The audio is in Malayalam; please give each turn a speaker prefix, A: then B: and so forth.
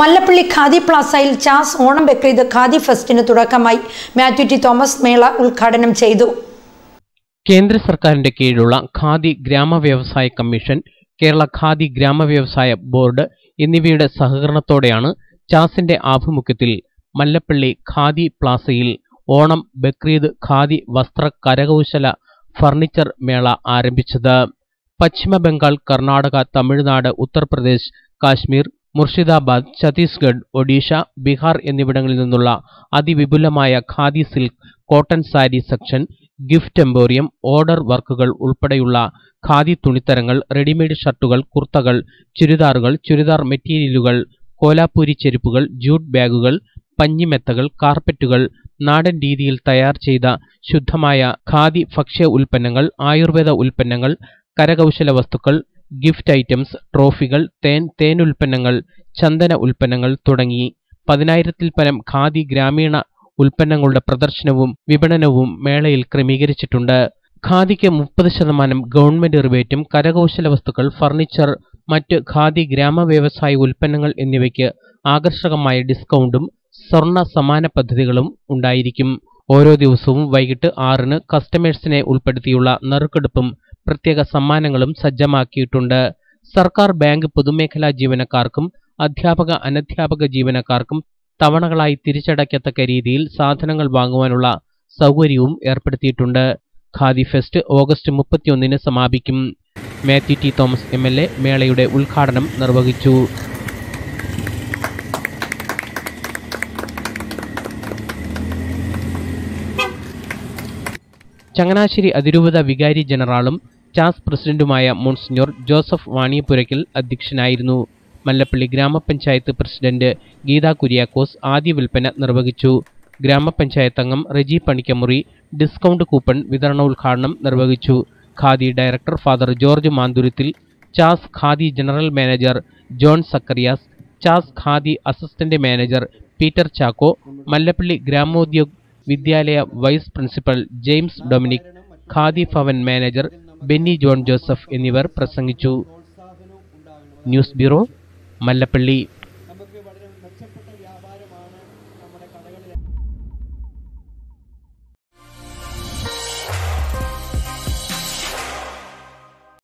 A: മല്ലപ്പള്ളി ഖാദി പ്ലാസയിൽ ചാസ് ഓണം ബക്രീദ് ഖാദി ഫെസ്റ്റിന് തുടക്കമായി മാത്യു ടി തോമസ് മേള ഉദ്ഘാടനം ചെയ്തു
B: കേന്ദ്ര സർക്കാരിന്റെ കീഴിലുള്ള ഖാദി ഗ്രാമവ്യവസായ കമ്മീഷൻ കേരള ഖാദി ഗ്രാമവ്യവസായ ബോർഡ് എന്നിവയുടെ സഹകരണത്തോടെയാണ് ചാസിന്റെ ആഭിമുഖ്യത്തിൽ മല്ലപ്പള്ളി ഖാദി പ്ലാസയിൽ ഓണം ബക്രീദ് ഖാദി വസ്ത്ര കരകൗശല ഫർണിച്ചർ മേള ആരംഭിച്ചത് പശ്ചിമ ബംഗാൾ കർണാടക തമിഴ്നാട് ഉത്തർപ്രദേശ് കാശ്മീർ മുർഷിദാബാദ് ഛത്തീസ്ഗഡ് ഒഡീഷ ബീഹാർ എന്നിവിടങ്ങളിൽ നിന്നുള്ള അതിവിപുലമായ khadi silk cotton sari section gift emporium order വർക്കുകൾ ഉൾപ്പെടെയുള്ള ഖാദി തുണിത്തരങ്ങൾ റെഡിമെയ്ഡ് ഷർട്ടുകൾ കുർത്തകൾ ചുരിദാറുകൾ ചുരിദാർ മെറ്റീരിയലുകൾ കോലാപ്പൂരി ചെരുപ്പുകൾ ജൂട്ട് ബാഗുകൾ പഞ്ഞിമെത്തകൾ കാർപ്പറ്റുകൾ നാടൻ രീതിയിൽ തയ്യാർ ചെയ്ത ശുദ്ധമായ ഖാദി ഭക്ഷ്യ ഉൽപ്പന്നങ്ങൾ ആയുർവേദ ഉൽപ്പന്നങ്ങൾ കരകൗശല വസ്തുക്കൾ ഗിഫ്റ്റ് ഐറ്റംസ് ട്രോഫികൾ തേൻ തേൻ ഉൽപ്പന്നങ്ങൾ ചന്ദന ഉൽപ്പന്നങ്ങൾ തുടങ്ങി പതിനായിരത്തിൽ പരം ഖാദി ഗ്രാമീണ ഉൽപ്പന്നങ്ങളുടെ പ്രദർശനവും വിപണനവും മേളയിൽ ക്രമീകരിച്ചിട്ടുണ്ട് ഖാദിക്ക് മുപ്പത് ശതമാനം ഗവൺമെന്റ് റിബേറ്റും കരകൗശല വസ്തുക്കൾ ഫർണിച്ചർ മറ്റ് ഖാദി ഗ്രാമവ്യവസായ ഉൽപ്പന്നങ്ങൾ എന്നിവയ്ക്ക് ആകർഷകമായ ഡിസ്കൗണ്ടും സ്വർണ്ണ സമാന പദ്ധതികളും ഉണ്ടായിരിക്കും ഓരോ ദിവസവും വൈകിട്ട് ആറിന് കസ്റ്റമേഴ്സിനെ ഉൾപ്പെടുത്തിയുള്ള നറുക്കെടുപ്പും പ്രത്യേക സമ്മാനങ്ങളും സജ്ജമാക്കിയിട്ടുണ്ട് സർക്കാർ ബാങ്ക് പൊതുമേഖലാ ജീവനക്കാർക്കും അധ്യാപക അനധ്യാപക ജീവനക്കാർക്കും തവണകളായി തിരിച്ചടയ്ക്കത്തക്ക രീതിയിൽ സാധനങ്ങൾ വാങ്ങുവാനുള്ള സൗകര്യവും ഏർപ്പെടുത്തിയിട്ടുണ്ട് ഖാദി ഫെസ്റ്റ് ഓഗസ്റ്റ് മുപ്പത്തിയൊന്നിന് സമാപിക്കും Mathew T Thomas M L A മേളയുടെ ഉദ്ഘാടനം നിർവഹിച്ചു ചങ്ങനാശ്ശേരി അതിരൂപത വികാരി ജനറാളും ചാസ് പ്രസിഡന്റുമായ മോൺസിഞ്ഞോർ ജോസഫ് വാണിയപുരയ്ക്കൽ അധ്യക്ഷനായിരുന്നു മല്ലപ്പള്ളി ഗ്രാമപഞ്ചായത്ത് പ്രസിഡന്റ് ഗീതാ കുര്യാക്കോസ് ആദ്യ വിൽപ്പന നിർവഹിച്ചു ഗ്രാമപഞ്ചായത്ത് അംഗം റെജി പണിക്കമുറി ഡിസ്കൗണ്ട് കൂപ്പൺ വിതരണോദ്ഘാടനം നിർവഹിച്ചു khadi director father George Manthurathil Chas khadi general manager John Zacharias Chas khadi assistant manager Peter Chacko Mallappally Gramodyog Vidyalaya vice principal James Dominic khadi Bhavan manager Benny John Joseph എന്നിവർ പ്രസംഗിച്ചു ന്യൂസ് ബ്യൂറോ മല്ലപ്പള്ളി